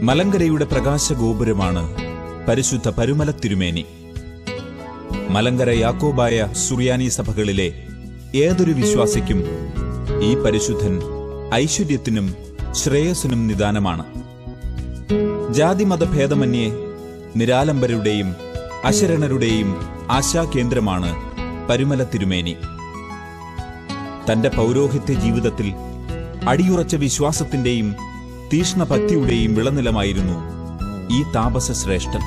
മലങ്കരയുടെ പ്രകാശഗോപുരമാണ് പരിശുദ്ധ പരുമല തിരുമേനി മലങ്കര യാക്കോബായ സുറിയാനി സഭകളിലെ ഏതൊരു വിശ്വാസിക്കും ഈ പരിശുദ്ധൻ ഐശ്വര്യത്തിനും ശ്രേയസ്സിനും നിദാനമാണ് ജാതിമതഭേദമന്യേ നിരാലംബരുടെയും അശരണരുടെയും ആശാകേന്ദ്രമാണ് പരുമല തിരുമേനി തന്റെ പൗരോഹിത്യ ജീവിതത്തിൽ അടിയുറച്ച വിശ്വാസത്തിന്റെയും തീഷ്ണഭക്തിയുടെയും വിളനിലമായിരുന്നു ഈ താപസ ശ്രേഷ്ഠൻ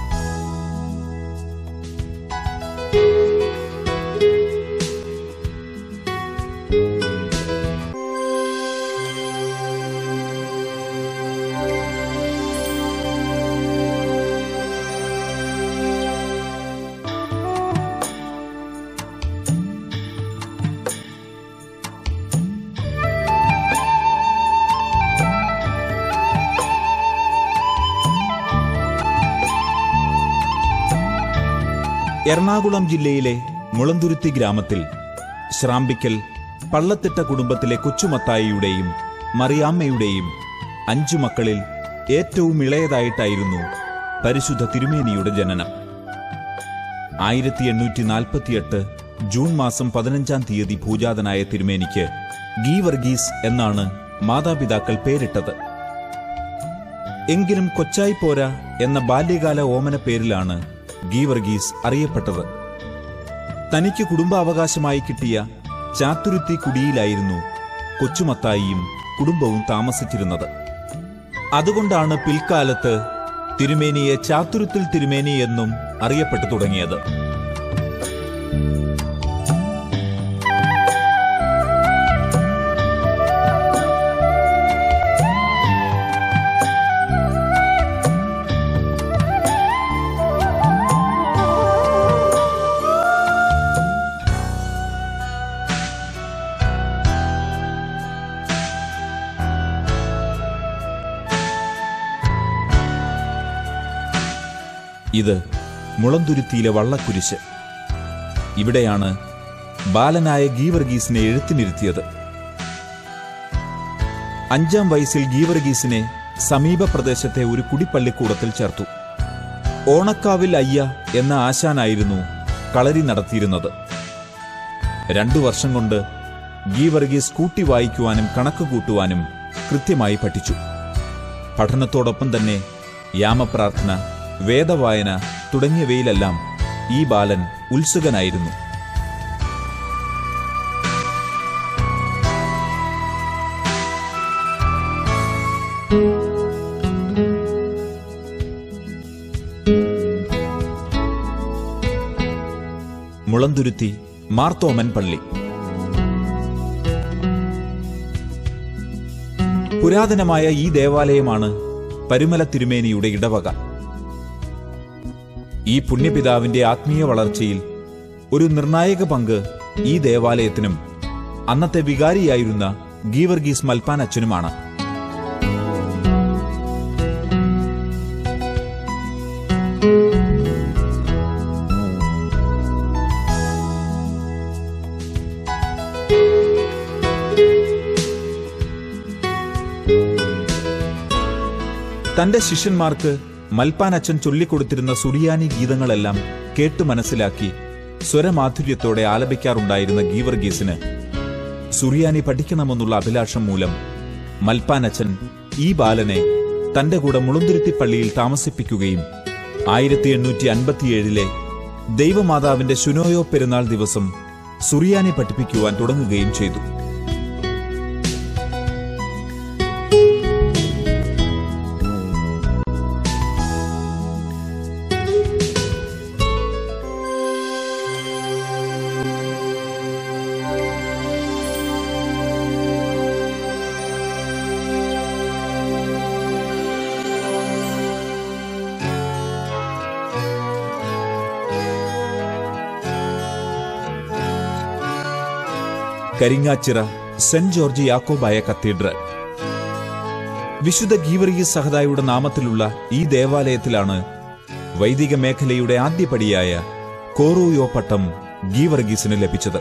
എറണാകുളം ജില്ലയിലെ മുളന്തുരുത്തി ഗ്രാമത്തിൽ ശ്രാമ്പിക്കൽ പള്ളത്തിട്ട കുടുംബത്തിലെ കൊച്ചുമത്തായിയുടെയും മറിയാമ്മയുടെയും അഞ്ചു മക്കളിൽ ഏറ്റവും ഇളയതായിട്ടായിരുന്നു പരിശുദ്ധ തിരുമേനിയുടെ ജനനം ആയിരത്തി എണ്ണൂറ്റി നാൽപ്പത്തിയെട്ട് ജൂൺ മാസം പതിനഞ്ചാം തീയതി ഭൂജാതനായ തിരുമേനിക്ക് ഗീ വർഗീസ് എന്നാണ് മാതാപിതാക്കൾ പേരിട്ടത് എങ്കിലും കൊച്ചായി പോരാ എന്ന ബാല്യകാല ഓമന പേരിലാണ് ഗീ വർഗീസ് അറിയപ്പെട്ടത് തനിക്ക് കുടുംബാവകാശമായി കിട്ടിയ ചാത്തുരുത്തി കുടിയിലായിരുന്നു കൊച്ചുമത്തായിയും കുടുംബവും താമസിച്ചിരുന്നത് അതുകൊണ്ടാണ് പിൽക്കാലത്ത് തിരുമേനിയെ ചാത്തുരുത്തിൽ തിരുമേനി എന്നും അറിയപ്പെട്ടു തുടങ്ങിയത് ഇത് മുളന്തുരുത്തിയിലെ വള്ളക്കുരിശ് ഇവിടെയാണ് ബാലനായ ഗീവർഗീസിനെ എഴുത്തിനിരുത്തിയത് അഞ്ചാം വയസ്സിൽ ഗീവർഗീസിനെ സമീപ പ്രദേശത്തെ ഒരു കുടിപ്പള്ളിക്കൂടത്തിൽ ചേർത്തു ഓണക്കാവിൽ അയ്യ എന്ന ആശാനായിരുന്നു കളരി നടത്തിയിരുന്നത് രണ്ടു വർഷം കൊണ്ട് ഗീവർഗീസ് കൂട്ടി വായിക്കുവാനും കണക്ക് കൂട്ടുവാനും കൃത്യമായി പഠിച്ചു പഠനത്തോടൊപ്പം തന്നെ യാമപ്രാർത്ഥന വേദവായന തുടങ്ങിയവയിലെല്ലാം ഈ ബാലൻ ഉത്സുകനായിരുന്നു മുളന്തുരുത്തി മാർത്തോമൻ പള്ളി പുരാതനമായ ഈ ദേവാലയമാണ് പരുമല തിരുമേനിയുടെ ഇടവക ഈ പുണ്യപിതാവിന്റെ ആത്മീയ വളർച്ചയിൽ ഒരു നിർണായക പങ്ക് ഈ ദേവാലയത്തിനും അന്നത്തെ വികാരിയായിരുന്ന ഗീവർഗീസ് മൽപ്പാൻ അച്ഛനുമാണ് തന്റെ ശിഷ്യന്മാർക്ക് മൽപ്പാൻ അച്ഛൻ ചൊല്ലിക്കൊടുത്തിരുന്ന സുറിയാനി ഗീതങ്ങളെല്ലാം കേട്ടു മനസ്സിലാക്കി സ്വരമാധുര്യത്തോടെ ആലപിക്കാറുണ്ടായിരുന്ന ഗീവർഗീസിന് സുറിയാനി പഠിക്കണമെന്നുള്ള അഭിലാഷം മൂലം മൽപ്പാൻ അച്ഛൻ ഈ ബാലനെ തന്റെ കൂടെ മുളുന്തുരുത്തി പള്ളിയിൽ താമസിപ്പിക്കുകയും ആയിരത്തി എണ്ണൂറ്റി അൻപത്തിയേഴിലെ ദൈവമാതാവിന്റെ ശുനോയോ പെരുന്നാൾ ദിവസം സുറിയാനി പഠിപ്പിക്കുവാൻ തുടങ്ങുകയും ചെയ്തു Karingachira saint George Yakobaya cathedral വിശുദ്ധ ഗീവർഗീസ് സഹദായുടെ നാമത്തിലുള്ള ഈ ദേവാലയത്തിലാണ് വൈദിക മേഖലയുടെ ആദ്യപടിയായ കോറൂയോ പട്ടം ഗീവർഗീസിന് ലഭിച്ചത്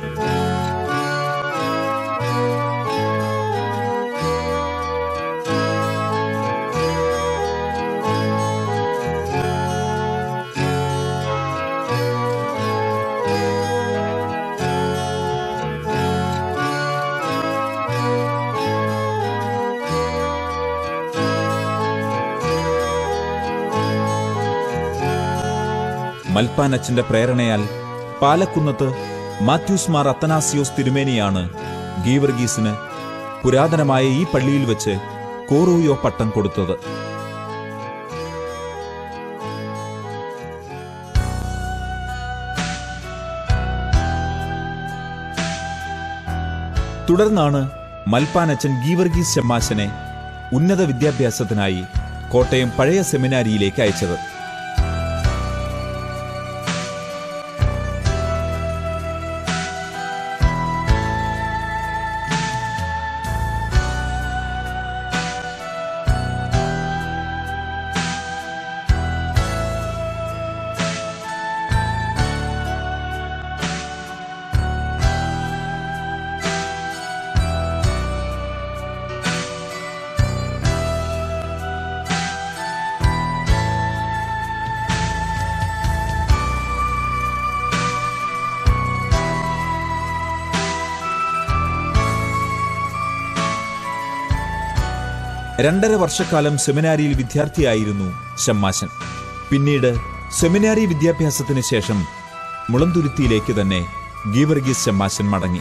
മൽപ്പാനച്ചന്റെ പ്രേരണയാൽ പാലക്കുന്നത്ത് മാത്യൂസ് മാർ അത്തനാസിയോസ് തിരുമേനിയാണ് ഗീവർഗീസിന് പുരാതനമായ ഈ പള്ളിയിൽ വെച്ച് കോറൂയോ പട്ടം കൊടുത്തത് തുടർന്നാണ് മൽപ്പാനച്ചൻ ഗീവർഗീസ് ശമ്മാശനെ ഉന്നത വിദ്യാഭ്യാസത്തിനായി കോട്ടയം പഴയ സെമിനാരിയിലേക്ക് അയച്ചത് രണ്ടര വർഷക്കാലം സെമിനാരിയിൽ വിദ്യാർത്ഥിയായിരുന്നു ഷമ്മാശൻ പിന്നീട് സെമിനാരി വിദ്യാഭ്യാസത്തിന് ശേഷം മുളന്തുരുത്തിയിലേക്ക് തന്നെ ഗീവർഗീസ് ഷമ്മാശൻ മടങ്ങി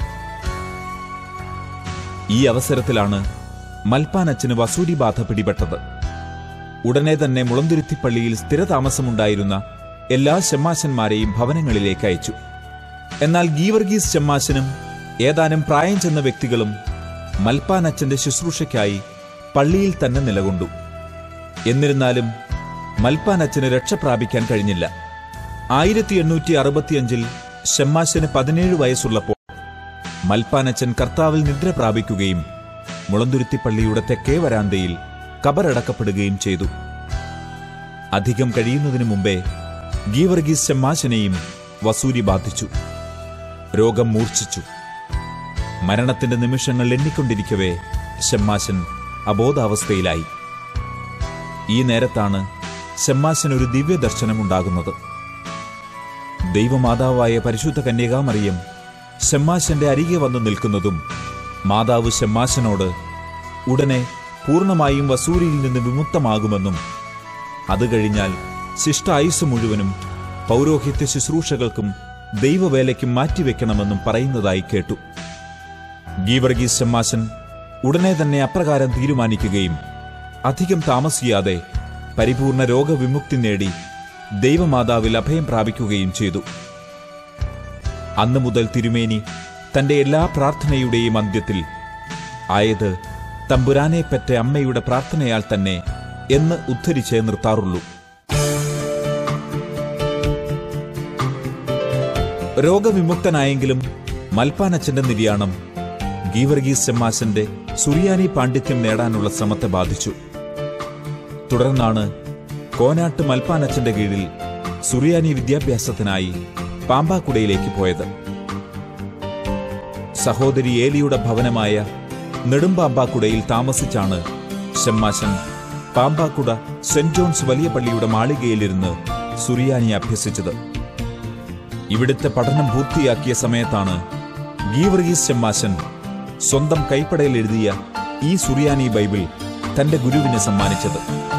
ഈ അവസരത്തിലാണ് മൽപ്പാനച്ചന് വസൂരി ബാധ പിടിപെട്ടത് ഉടനെ തന്നെ മുളന്തുരുത്തി പള്ളിയിൽ സ്ഥിരതാമസമുണ്ടായിരുന്ന എല്ലാ ഷമ്മാശന്മാരെയും ഭവനങ്ങളിലേക്ക് അയച്ചു എന്നാൽ ഗീവർഗീസ് ഷമ്മാശനും ഏതാനും പ്രായം ചെന്ന വ്യക്തികളും മൽപ്പാനച്ചന്റെ ശുശ്രൂഷയ്ക്കായി പള്ളിയിൽ തന്നെ നിലകൊണ്ടു എന്നിരുന്നാലും മൽപ്പാനച്ചന് രക്ഷ പ്രാപിക്കാൻ കഴിഞ്ഞില്ല ആയിരത്തി എണ്ണൂറ്റി അറുപത്തിയഞ്ചിൽ ഷമ്മാശന് പതിനേഴ് വയസ്സുള്ളപ്പോൾ മൽപ്പാനച്ചൻ കർത്താവിൽ നിദ്ര പ്രാപിക്കുകയും മുളന്തുരുത്തി പള്ളിയുടെ തെക്കേ വരാന്തയിൽ കബറടക്കപ്പെടുകയും ചെയ്തു അധികം കഴിയുന്നതിനു മുമ്പേ ഗീവർഗീസ് ഷമ്മാശനെയും വസൂരി ബാധിച്ചു രോഗം മൂർച്ഛിച്ചു മരണത്തിന്റെ നിമിഷങ്ങൾ എണ്ണിക്കൊണ്ടിരിക്കവേ ഷമ്മാശൻ അബോധാവസ്ഥയിലായി ഈ നേരത്താണ് ഷമ്മാശൻ ഒരു ദിവ്യദർശനമുണ്ടാകുന്നത് ദൈവമാതാവായ പരിശുദ്ധ കന്യകാമറിയം ഷമ്മാശന്റെ അരികെ വന്നു നിൽക്കുന്നതും മാതാവ് ഷമ്മാശനോട് ഉടനെ പൂർണ്ണമായും വസൂരിയിൽ നിന്ന് വിമുക്തമാകുമെന്നും അത് കഴിഞ്ഞാൽ ശിഷ്ടായുസ് മുഴുവനും പൗരോഹിത്യ ശുശ്രൂഷകൾക്കും ദൈവവേലയ്ക്കും മാറ്റിവെക്കണമെന്നും പറയുന്നതായി കേട്ടു ഗീവർഗീസ് ഷമ്മാശൻ ഉടനെ തന്നെ അപ്രകാരം തീരുമാനിക്കുകയും അധികം താമസിയാതെ പരിപൂർണ രോഗവിമുക്തി നേടി ദൈവമാതാവിൽ അഭയം പ്രാപിക്കുകയും ചെയ്തു അന്നു മുതൽ തിരുമേനി തന്റെ എല്ലാ പ്രാർത്ഥനയുടെയും അന്ത്യത്തിൽ ആയത് തമ്പുരാനെ പെറ്റ അമ്മയുടെ പ്രാർത്ഥനയാൽ തന്നെ എന്ന് ഉദ്ധരിച്ചേ നിർത്താറുള്ളൂ രോഗവിമുക്തനായെങ്കിലും മൽപ്പാനച്ചന്റെ നിര്യാണം ഗീവർഗീസ് ചെമ്മാശന്റെ സുറിയാനി പാണ്ഡിത്യം നേടാനുള്ള ശ്രമത്തെ ബാധിച്ചു തുടർന്നാണ് കോനാട്ട് മൽപ്പാനച്ചന്റെ കീഴിൽ സുറിയാനി വിദ്യാഭ്യാസത്തിനായി പാമ്പാക്കുടയിലേക്ക് പോയത് സഹോദരി ഏലിയുടെ ഭവനമായ നെടുമ്പാമ്പാക്കുടയിൽ താമസിച്ചാണ് ഷമ്മാശൻ പാമ്പാക്കുട സെന്റ് ജോൺസ് വലിയ പള്ളിയുടെ മാളികയിലിരുന്ന് സുറിയാനി അഭ്യസിച്ചത് ഇവിടുത്തെ പഠനം പൂർത്തിയാക്കിയ സമയത്താണ് ഗീവർഗീസ് ഷമ്മാശൻ സ്വന്തം കൈപ്പടയിൽ എഴുതിയ ഈ സുറിയാനി ബൈബിൾ തന്റെ ഗുരുവിന് സമ്മാനിച്ചത്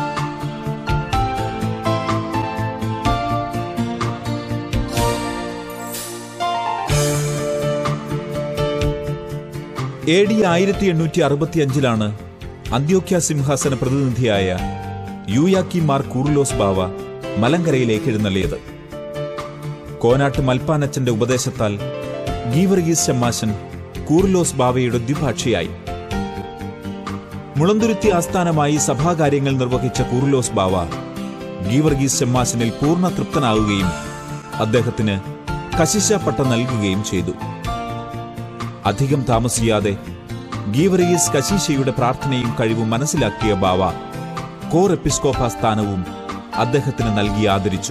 എ ഡി ആയിരത്തി എണ്ണൂറ്റി അറുപത്തിയഞ്ചിലാണ് അന്ത്യോക്യ സിംഹാസന പ്രതിനിധിയായ യൂയാക്കി മാർ കൂർലോസ് ബാവ മലങ്കരയിലേക്ക് എഴുന്നള്ളിയത് കോനാട്ട് മൽപ്പാനച്ചന്റെ ഉപദേശത്താൽ ഗീവർഗീസ് ഷമ്മാശൻ കൂർലോസ് ബാവയുടെ ദ്വിഭാഷിയായി മുളന്തുരുത്തി ആസ്ഥാനമായി സഭാകാര്യങ്ങൾ നിർവഹിച്ച കൂർലോസ് ബാവ ഗീവർഗീസ് ഷമ്മാശനിൽ പൂർണ്ണ തൃപ്തനാവുകയും അദ്ദേഹത്തിന് കശിശ പട്ടം നൽകുകയും ചെയ്തു അധികം താമസിയാതെ ഗീവറീസ് കശീശയുടെ പ്രാർത്ഥനയും കഴിവും മനസ്സിലാക്കിയ ബാവ കോർ എപ്പിസ്കോപ്പ സ്ഥാനവും അദ്ദേഹത്തിന് നൽകി ആദരിച്ചു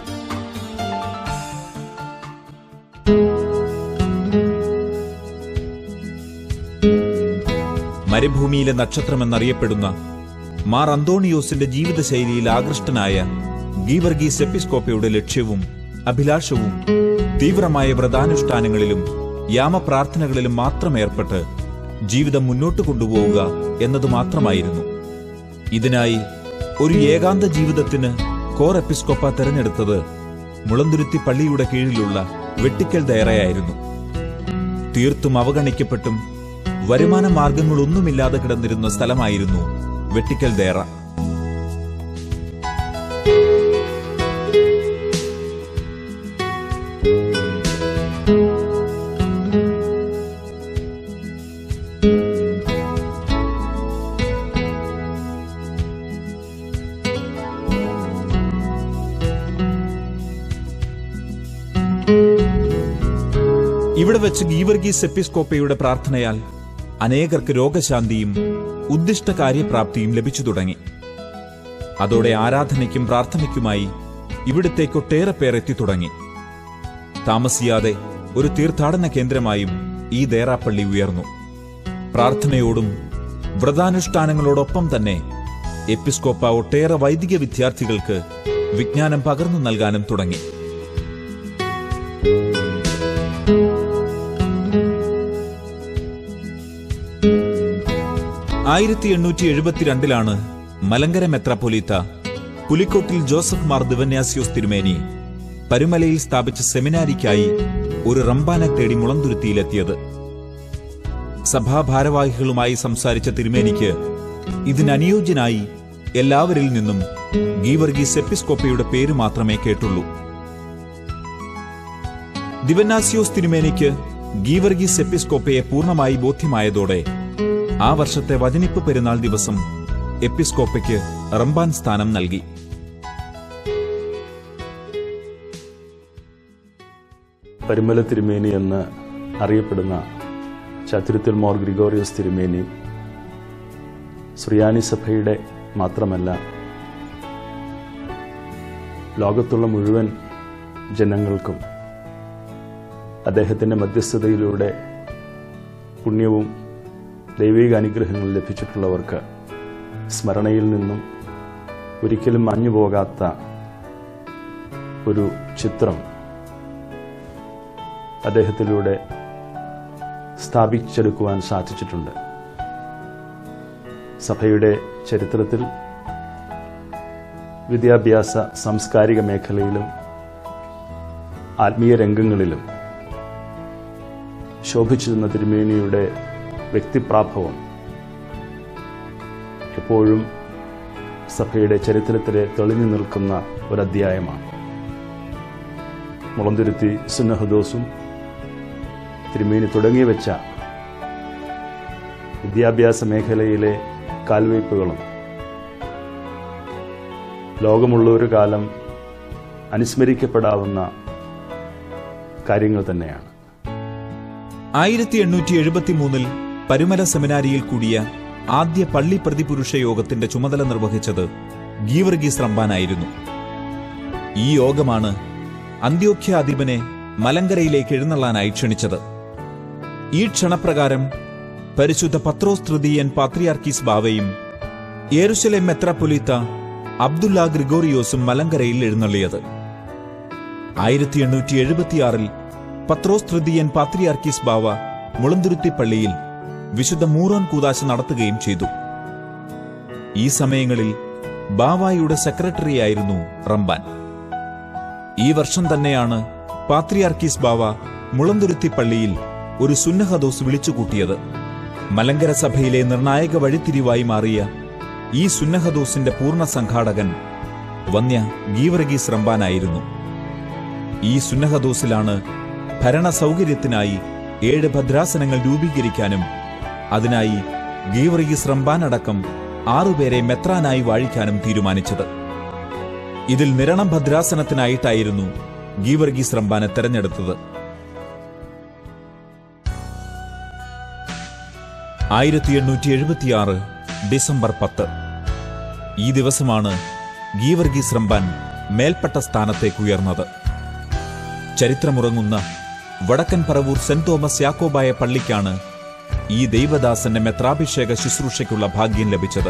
മരുഭൂമിയിലെ നക്ഷത്രമെന്നറിയപ്പെടുന്ന മാർ അന്തോണിയോസിന്റെ ജീവിതശൈലിയിൽ ആകൃഷ്ടനായ ഗീവർഗീസ് എപ്പിസ്കോപ്പയുടെ ലക്ഷ്യവും അഭിലാഷവും തീവ്രമായ വ്രതാനുഷ്ഠാനങ്ങളിലും യാമപ്രാർത്ഥനകളിലും മാത്രം ഏർപ്പെട്ട് ജീവിതം മുന്നോട്ട് കൊണ്ടുപോവുക എന്നതു മാത്രമായിരുന്നു ഇതിനായി ഒരു ഏകാന്ത ജീവിതത്തിന് കോർ എപ്പിസ്കോപ്പ തെരഞ്ഞെടുത്തത് മുളന്തുരുത്തി പള്ളിയുടെ കീഴിലുള്ള വെട്ടിക്കൽ ദയറയായിരുന്നു തീർത്തും അവഗണിക്കപ്പെട്ടും വരുമാന മാർഗങ്ങളൊന്നുമില്ലാതെ കിടന്നിരുന്ന സ്ഥലമായിരുന്നു വെട്ടിക്കൽ ദയറ ഇവിടെ വെച്ച് ഗീവർഗീസ് എപ്പിസ്കോപ്പയുടെ പ്രാർത്ഥനയാൽ അനേകർക്ക് രോഗശാന്തിയും ഉദ്ദിഷ്ട കാര്യപ്രാപ്തിയും ലഭിച്ചു തുടങ്ങി അതോടെ ആരാധനയ്ക്കും പ്രാർത്ഥനയ്ക്കുമായി ഇവിടത്തേക്ക് ഒട്ടേറെ പേർ എത്തിത്തുടങ്ങി താമസിയാതെ ഒരു തീർത്ഥാടന കേന്ദ്രമായും ഈ ദേറാപ്പള്ളി ഉയർന്നു പ്രാർത്ഥനയോടും വ്രതാനുഷ്ഠാനങ്ങളോടൊപ്പം തന്നെ എപ്പിസ്കോപ്പ ഒട്ടേറെ വൈദിക വിദ്യാർത്ഥികൾക്ക് വിജ്ഞാനം പകർന്നു നൽകാനും തുടങ്ങി ആയിരത്തി എണ്ണൂറ്റി എഴുപത്തിരണ്ടിലാണ് മലങ്കര മെത്രാപ്പൊലീത്ത പുലിക്കോട്ടിൽ ജോസഫ് മാർ ദിവന്യാസ്യോസ് തിരുമേനി പരുമലയിൽ സ്ഥാപിച്ച സെമിനാരിക്കായി ഒരു റംബാനെ തേടി മുളന്തുരുത്തിയിലെത്തിയത് സഭാഭാരവാഹികളുമായി സംസാരിച്ച തിരുമേനിക്ക് ഇതിനനുയോജ്യനായി എല്ലാവരിൽ നിന്നും ഗീവർഗീസ് എപ്പിസ്കോപ്പയുടെ പേര് മാത്രമേ കേട്ടുള്ളൂ ദിവന്നാസിയോസ് തിരുമേനിക്ക് ഗീവർഗീസ് എപ്പിസ്കോപ്പയെ പൂർണ്ണമായി ബോധ്യമായതോടെ ആ വർഷത്തെ വചനിപ്പ് പെരുന്നാൾ ദിവസം എപ്പിസ്കോപ്പയ്ക്ക് റംബാൻ സ്ഥാനം നൽകി പരിമല തിരുമേനി എന്ന് അറിയപ്പെടുന്ന ചതുരത്തിൽ മോർ ഗ്രിഗോറിയസ് തിരുമേനി സുറിയാനി സഭയുടെ മാത്രമല്ല ലോകത്തുള്ള മുഴുവൻ ജനങ്ങൾക്കും അദ്ദേഹത്തിൻ്റെ മധ്യസ്ഥതയിലൂടെ പുണ്യവും ദൈവിക അനുഗ്രഹങ്ങൾ ലഭിച്ചിട്ടുള്ളവർക്ക് സ്മരണയിൽ നിന്നും ഒരിക്കലും മഞ്ഞുപോകാത്ത ഒരു ചിത്രം അദ്ദേഹത്തിലൂടെ സ്ഥാപിച്ചെടുക്കുവാൻ സാധിച്ചിട്ടുണ്ട് സഭയുടെ ചരിത്രത്തിൽ വിദ്യാഭ്യാസ സാംസ്കാരിക മേഖലയിലും ആത്മീയ രംഗങ്ങളിലും ശോഭിച്ചിരുന്ന തിരുമേനിയുടെ വ്യക്തിപ്രാഭവം എപ്പോഴും സഭയുടെ ചരിത്രത്തിലെ തെളിഞ്ഞു നിൽക്കുന്ന ഒരധ്യായമാണ് മുളന്തുരുത്തി സുന്നഹദോസും തിരുമേനി തുടങ്ങി വെച്ച വിദ്യാഭ്യാസ മേഖലയിലെ കാൽവയ്പ്പുകളും ലോകമുള്ള ഒരു കാലം അനുസ്മരിക്കപ്പെടാവുന്ന കാര്യങ്ങൾ തന്നെയാണ് ആയിരത്തി എണ്ണൂറ്റി എഴുപത്തിമൂന്നിൽ പരുമല സെമിനാരിയിൽ കൂടിയ ആദ്യ പള്ളി പ്രതിപുരുഷ യോഗത്തിന്റെ ചുമതല നിർവഹിച്ചത് ഗീവർഗീസ് റംബാനായിരുന്നു ഈ യോഗമാണ് അന്ത്യോഖ്യാധിപനെ മലങ്കരയിലേക്ക് എഴുന്നള്ളാനായി ക്ഷണിച്ചത് ഈ ക്ഷണപ്രകാരം പരിശുദ്ധ പത്രോസ് തൃതീയൻ പാത്രിയാർക്കീസ് ബാവയും യേറുശലേം മെത്രാപ്പൊലീത്ത അബ്ദുല്ല ഗ്രിഗോറിയോസും മലങ്കരയിൽ എഴുന്നള്ളിയത് ആയിരത്തി എണ്ണൂറ്റി എഴുപത്തിയാറിൽ പത്രോസ് തൃതീയൻ പാത്രിയാർക്കീസ് ബാവ മുളന്തുരുത്തി പള്ളിയിൽ വിശുദ്ധ മൂറോൻ കൂതാശ നടത്തുകയും ചെയ്തു ഈ സമയങ്ങളിൽ ബാവായുടെ സെക്രട്ടറിയായിരുന്നു റംബാൻ ഈ വർഷം തന്നെയാണ് പാത്രിയാർക്കീസ് ബാവ മുളന്തുരുത്തി പള്ളിയിൽ ഒരു സുന്നഹദോസ് വിളിച്ചുകൂട്ടിയത് മലങ്കര സഭയിലെ നിർണായക വഴിത്തിരിവായി മാറിയ ഈ സുന്നഹദോസിന്റെ പൂർണ്ണ സംഘാടകൻ വന്യ ഗീവർഗീസ് റംബാനായിരുന്നു ഈ സുന്നഹദോസിലാണ് ഭരണ സൗകര്യത്തിനായി ഏഴ് ഭദ്രാസനങ്ങൾ രൂപീകരിക്കാനും അതിനായി ഗീവർഗീസ് റംബാൻ അടക്കം ആറുപേരെ മെത്രാനായി വാഴിക്കാനും തീരുമാനിച്ചത് ഇതിൽ നിരണം ഭദ്രാസനത്തിനായിട്ടായിരുന്നു ഗീവർഗീസ് റംബാനെ തെരഞ്ഞെടുത്തത് ആയിരത്തി എണ്ണൂറ്റി എഴുപത്തിയാറ് ഡിസംബർ പത്ത് ഈ ദിവസമാണ് ഗീവർഗീസ് റംബാൻ മേൽപ്പെട്ട സ്ഥാനത്തേക്ക് ഉയർന്നത് ചരിത്രമുറങ്ങുന്ന വടക്കൻ പറവൂർ സെന്റ് തോമസ് യാക്കോബായ പള്ളിക്കാണ് ഈ ദൈവദാസന്റെ മെത്രാഭിഷേക ശുശ്രൂഷയ്ക്കുള്ള ഭാഗ്യം ലഭിച്ചത്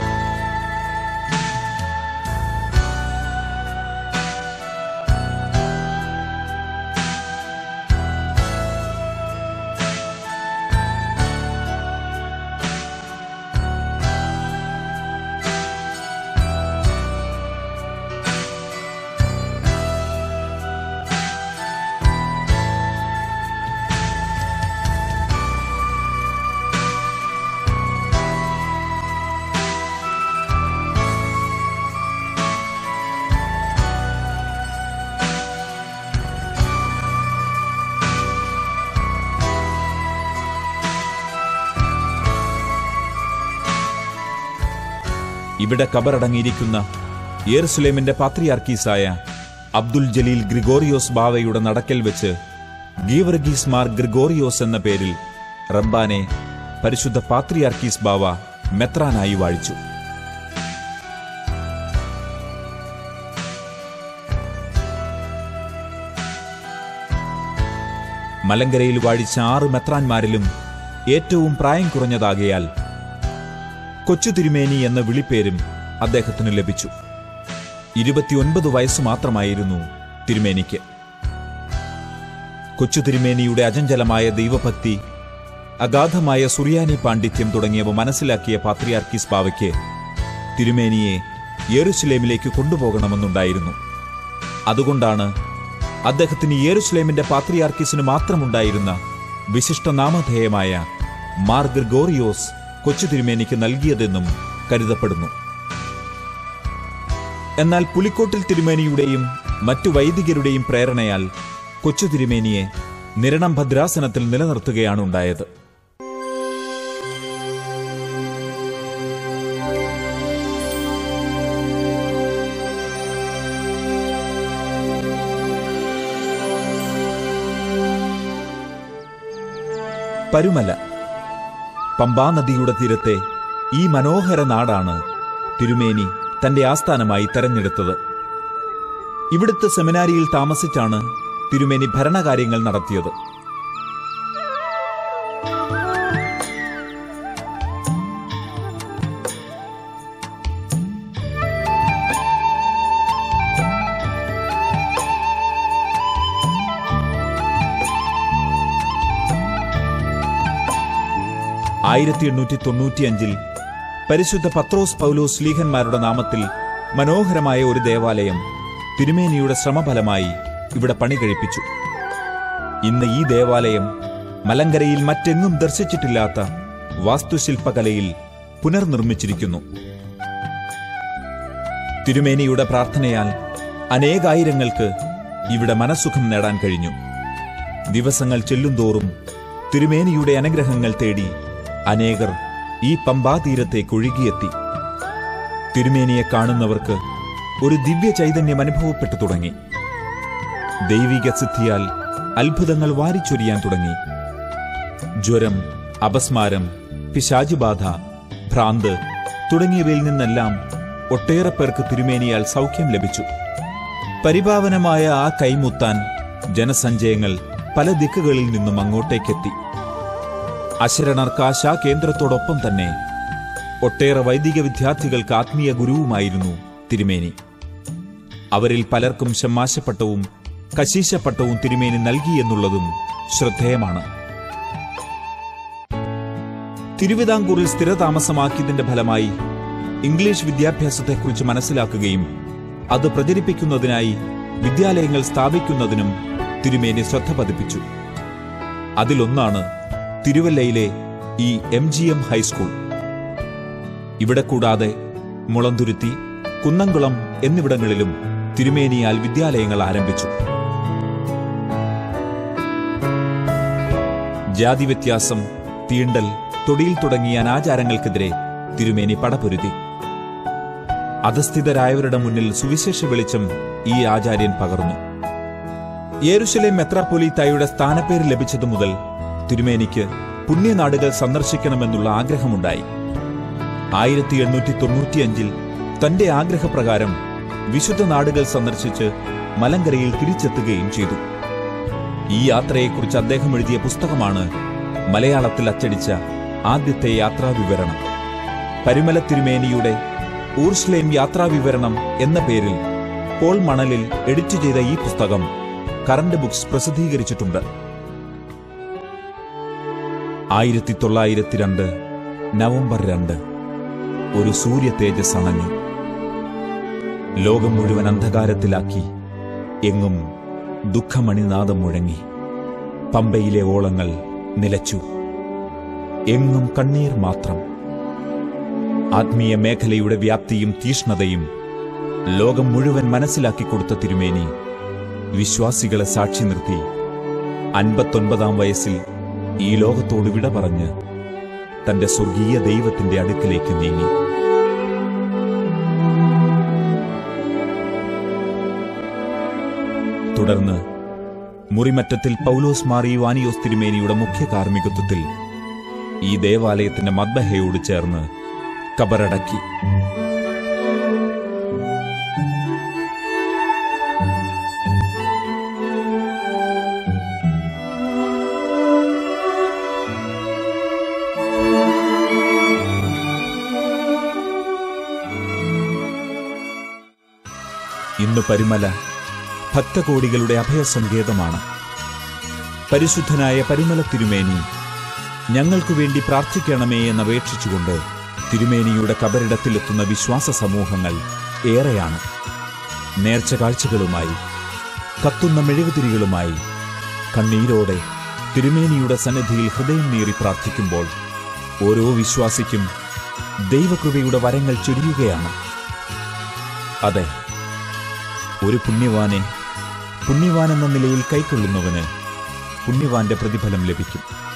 ഇവിടെ കബറടങ്ങിയിരിക്കുന്ന യെറുസലേമിന്റെ പാത്രിയാർക്കീസായ അബ്ദുൽ ജലീൽ ഗ്രിഗോറിയോസ് ബാവയുടെ നടക്കൽ വെച്ച് ഗീവർഗീസ് മാർ ഗ്രിഗോറിയോസ് എന്ന പേരിൽ റബ്ബാനെ പരിശുദ്ധ പാത്രിയാർക്കീസ് ബാവ മെത്രാനായി വാഴിച്ചു മലങ്കരയിൽ വാഴിച്ച ആറ് മെത്രാന്മാരിലും ഏറ്റവും പ്രായം കുറഞ്ഞതാകയാൽ കൊച്ചു തിരുമേനി എന്ന വിളിപ്പേരും അദ്ദേഹത്തിന് ലഭിച്ചു ഇരുപത്തിയൊൻപത് വയസ്സ് മാത്രമായിരുന്നു തിരുമേനിക്ക് കൊച്ചു തിരുമേനിയുടെ അചഞ്ചലമായ ദൈവഭക്തി അഗാധമായ സുറിയാനി പാണ്ഡിത്യം തുടങ്ങിയവ മനസ്സിലാക്കിയ പാത്രിയാർക്കീസ് പാവയ്ക്ക് തിരുമേനിയെ യെറുസലേമിലേക്ക് കൊണ്ടുപോകണമെന്നുണ്ടായിരുന്നു അതുകൊണ്ടാണ് അദ്ദേഹത്തിന് യെറുസലേമിന്റെ പാത്രിയാർക്കീസിന് മാത്രമുണ്ടായിരുന്ന വിശിഷ്ട നാമധേയമായ മാർ ഗ്രിഗോറിയോസ് കൊച്ചു തിരുമേനിക്ക് നൽകിയതെന്നും കരുതപ്പെടുന്നു എന്നാൽ പുലിക്കോട്ടിൽ തിരുമേനിയുടെയും മറ്റു വൈദികരുടെയും പ്രേരണയാൽ കൊച്ചു തിരുമേനിയെ നിരണം ഭദ്രാസനത്തിൽ നിലനിർത്തുകയാണ് ഉണ്ടായത് പരുമല പമ്പാ നദിയുടെ തീരത്തെ ഈ മനോഹര നാടാണ് തിരുമേനി തന്റെ ആസ്ഥാനമായി തെരഞ്ഞെടുത്തത് ഇവിടുത്തെ സെമിനാരിയിൽ താമസിച്ചാണ് തിരുമേനി ഭരണകാര്യങ്ങൾ നടത്തിയത് ആയിരത്തി എണ്ണൂറ്റി തൊണ്ണൂറ്റിയഞ്ചിൽ പരിശുദ്ധ പത്രോസ് പൗലോസ് ലീഹന്മാരുടെ നാമത്തിൽ മനോഹരമായ ഒരു ദേവാലയം തിരുമേനിയുടെ ശ്രമഫലമായി ഇവിടെ പണി കഴിപ്പിച്ചു ഇന്ന് ഈ ദേവാലയം മലങ്കരയിൽ മറ്റെങ്ങും ദർശിച്ചിട്ടില്ലാത്ത വാസ്തുശില്പകലയിൽ പുനർനിർമ്മിച്ചിരിക്കുന്നു തിരുമേനിയുടെ പ്രാർത്ഥനയാൽ അനേകായിരങ്ങൾക്ക് ഇവിടെ മനസ്സുഖം നേടാൻ കഴിഞ്ഞു ദിവസങ്ങൾ ചെല്ലുന്തോറും തിരുമേനിയുടെ അനുഗ്രഹങ്ങൾ തേടി അനേകർ ഈ പമ്പാതീരത്തേക്ക് ഒഴുകിയെത്തി തിരുമേനിയെ കാണുന്നവർക്ക് ഒരു ദിവ്യ ചൈതന്യം അനുഭവപ്പെട്ടു തുടങ്ങി ദൈവിക സിദ്ധിയാൽ അത്ഭുതങ്ങൾ വാരിച്ചൊരിയാൻ തുടങ്ങി ജ്വരം അപസ്മാരം പിശാചുബാധ ഭ്രാന്ത് തുടങ്ങിയവയിൽ നിന്നെല്ലാം ഒട്ടേറെ പേർക്ക് തിരുമേനിയാൽ സൗഖ്യം ലഭിച്ചു പരിപാവനമായ ആ കൈമുത്താൻ ജനസഞ്ചയങ്ങൾ പല ദിക്കുകളിൽ നിന്നും അങ്ങോട്ടേക്കെത്തി അശരണർക്ക് ആശാ കേന്ദ്രത്തോടൊപ്പം തന്നെ ഒട്ടേറെ വൈദിക വിദ്യാർത്ഥികൾക്ക് ആത്മീയ ഗുരുവുമായിരുന്നു തിരുമേനി അവരിൽ പലർക്കും ഷമ്മാശപ്പട്ടവും കശീശപ്പട്ടവും തിരുമേനി നൽകിയെന്നുള്ളതും ശ്രദ്ധേയമാണ് തിരുവിതാംകൂറിൽ സ്ഥിരതാമസമാക്കിയതിന്റെ ഫലമായി ഇംഗ്ലീഷ് വിദ്യാഭ്യാസത്തെക്കുറിച്ച് മനസ്സിലാക്കുകയും അത് പ്രചരിപ്പിക്കുന്നതിനായി വിദ്യാലയങ്ങൾ സ്ഥാപിക്കുന്നതിനും തിരുമേനി ശ്രദ്ധ പതിപ്പിച്ചു അതിലൊന്നാണ് തിരുവല്ലയിലെ ഈ എം ജി എം ഹൈസ്കൂൾ ഇവിടെ കൂടാതെ മുളന്തുരുത്തി കുന്നംകുളം എന്നിവിടങ്ങളിലും തിരുമേനിയാൽ വിദ്യാലയങ്ങൾ ആരംഭിച്ചു ജാതി വ്യത്യാസം തീണ്ടൽ തൊടിയിൽ തുടങ്ങിയ അനാചാരങ്ങൾക്കെതിരെ തിരുമേനി പടപൊരുതി അധസ്ഥിതരായവരുടെ മുന്നിൽ സുവിശേഷ വെളിച്ചം ഈ ആചാര്യൻ പകർന്നു യേരുശലേം മെത്രാപ്പൊലീത്തായുടെ സ്ഥാനപ്പേര് ലഭിച്ചതു മുതൽ തിരുമേനിക്ക് പുണ്യനാടുകൾ സന്ദർശിക്കണമെന്നുള്ള ആഗ്രഹമുണ്ടായി ആയിരത്തി എണ്ണൂറ്റി തൊണ്ണൂറ്റിയഞ്ചിൽ തന്റെ ആഗ്രഹപ്രകാരം വിശുദ്ധ നാടുകൾ സന്ദർശിച്ച് മലങ്കരയിൽ തിരിച്ചെത്തുകയും ചെയ്തു ഈ യാത്രയെക്കുറിച്ച് അദ്ദേഹം എഴുതിയ പുസ്തകമാണ് മലയാളത്തിൽ അച്ചടിച്ച ആദ്യത്തെ യാത്രാവിവരണം പരിമല തിരുമേനിയുടെ ഊർസ്ലേം യാത്രാവിവരണം എന്ന പേരിൽ പോൾ മണലിൽ എഡിറ്റ് ചെയ്ത ഈ പുസ്തകം കറന്റ് ബുക്സ് പ്രസിദ്ധീകരിച്ചിട്ടുണ്ട് ആയിരത്തി തൊള്ളായിരത്തി രണ്ട് നവംബർ രണ്ട് ഒരു സൂര്യ തേജസ് അണഞ്ഞു ലോകം മുഴുവൻ അന്ധകാരത്തിലാക്കി എങ്ങും ദുഃഖമണിനാദം മുഴങ്ങി പമ്പയിലെ ഓളങ്ങൾ നിലച്ചു എങ്ങും കണ്ണീർ മാത്രം ആത്മീയ മേഖലയുടെ വ്യാപ്തിയും തീഷ്ണതയും ലോകം മുഴുവൻ മനസ്സിലാക്കി കൊടുത്ത തിരുമേനി വിശ്വാസികളെ സാക്ഷി നിർത്തി അൻപത്തൊൻപതാം വയസ്സിൽ ഈ ലോകത്തോട് വിട പറഞ്ഞ് തന്റെ സ്വർഗീയ ദൈവത്തിന്റെ അടുക്കിലേക്ക് നീങ്ങി തുടർന്ന് മുറിമറ്റത്തിൽ പൗലോസ് മാറി വാനിയോസ് തിരുമേനിയുടെ മുഖ്യ കാർമ്മികത്വത്തിൽ ഈ ദേവാലയത്തിന്റെ മദ്ബഹയോട് ചേർന്ന് കബറടക്കി ഇന്ന് പരിമല ഭക്തകോടികളുടെ അഭയസങ്കേതമാണ് പരിശുദ്ധനായ പരിമല തിരുമേനി ഞങ്ങൾക്കു വേണ്ടി പ്രാർത്ഥിക്കണമേ എന്നപേക്ഷിച്ചുകൊണ്ട് തിരുമേനിയുടെ കബറിടത്തിലെത്തുന്ന വിശ്വാസ സമൂഹങ്ങൾ ഏറെയാണ് നേർച്ച കാഴ്ചകളുമായി കത്തുന്ന മെഴുകുതിരികളുമായി കണ്ണീരോടെ തിരുമേനിയുടെ സന്നിധിയിൽ ഹൃദയം നീറി പ്രാർത്ഥിക്കുമ്പോൾ ഓരോ വിശ്വാസിക്കും ദൈവകൃപയുടെ വരങ്ങൾ ചൊരിയുകയാണ് അതെ ഒരു പുണ്യവാനെ പുണ്യവാൻ എന്ന നിലയിൽ കൈക്കൊള്ളുന്നവന് പുണ്യവാന്റെ പ്രതിഫലം ലഭിക്കും